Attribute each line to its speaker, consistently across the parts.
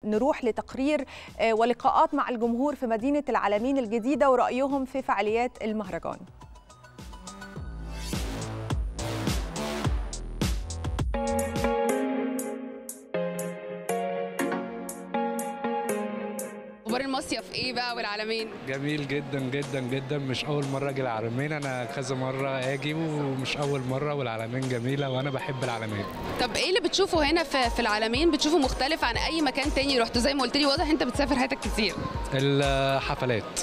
Speaker 1: نروح لتقرير ولقاءات مع الجمهور في مدينة العالمين الجديدة ورأيهم في فعاليات المهرجان
Speaker 2: اخبار المصيف ايه بقى والعالمين
Speaker 3: جميل جدا جدا جدا مش اول مره اجي العلمين انا كذا مره اجي ومش اول مره والعلمين جميله وانا بحب العلمين
Speaker 2: طب ايه اللي بتشوفه هنا في, في العالمين بتشوفه مختلف عن اي مكان تاني رحته زي ما قلت لي واضح انت بتسافر حياتك كتير
Speaker 3: الحفلات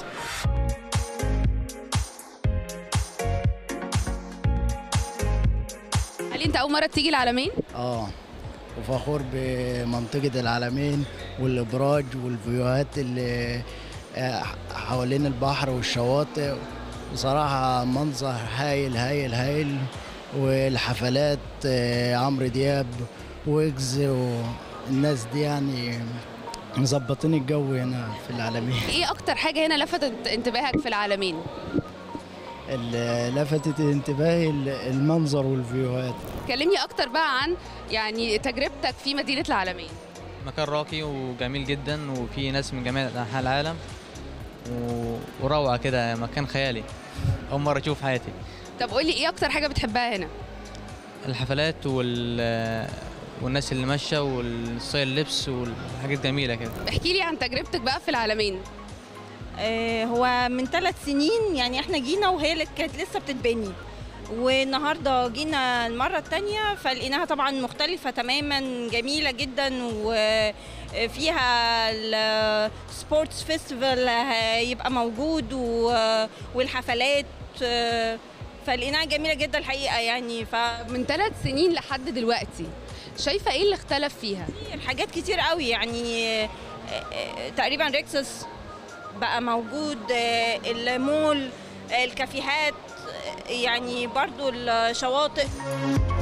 Speaker 2: هل انت اول مره تيجي العالمين
Speaker 4: اه وفخور بمنطقة العلمين والإبراج والفيوهات اللي حوالين البحر والشواطئ بصراحة منظر هايل هايل هايل والحفلات عمرو دياب ويجز والناس دي يعني مظبطين الجو هنا في العالمين
Speaker 2: ايه اكتر حاجه هنا لفتت انتباهك في العالمين
Speaker 4: اللي لفتت انتباهي المنظر والفيوهات
Speaker 2: كلمني اكتر بقى عن يعني تجربتك في مدينه العالمين
Speaker 5: مكان راقي وجميل جدا وفي ناس من جميع انحاء العالم وروعه كده مكان خيالي اول مره اشوف حياتي
Speaker 2: طب قولي ايه اكتر حاجه بتحبها هنا
Speaker 5: الحفلات وال والناس اللي ماشيه والستايل اللبس والحاجات جميله كده
Speaker 2: احكي لي عن تجربتك بقى في العالمين
Speaker 6: هو من ثلاث سنين يعني احنا جينا وهي اللي كانت لسه بتتبني والنهارده جينا المره الثانيه فلقيناها طبعا مختلفه تماما جميله جدا وفيها السبورتس فيستيفال هيبقى موجود والحفلات فلقيناها جميله جدا الحقيقه يعني ف
Speaker 2: من ثلاث سنين لحد دلوقتي شايفه ايه اللي اختلف فيها
Speaker 6: حاجات كتير قوي يعني تقريبا ريكسس بقى موجود المول الكافيهات يعني برضو الشواطئ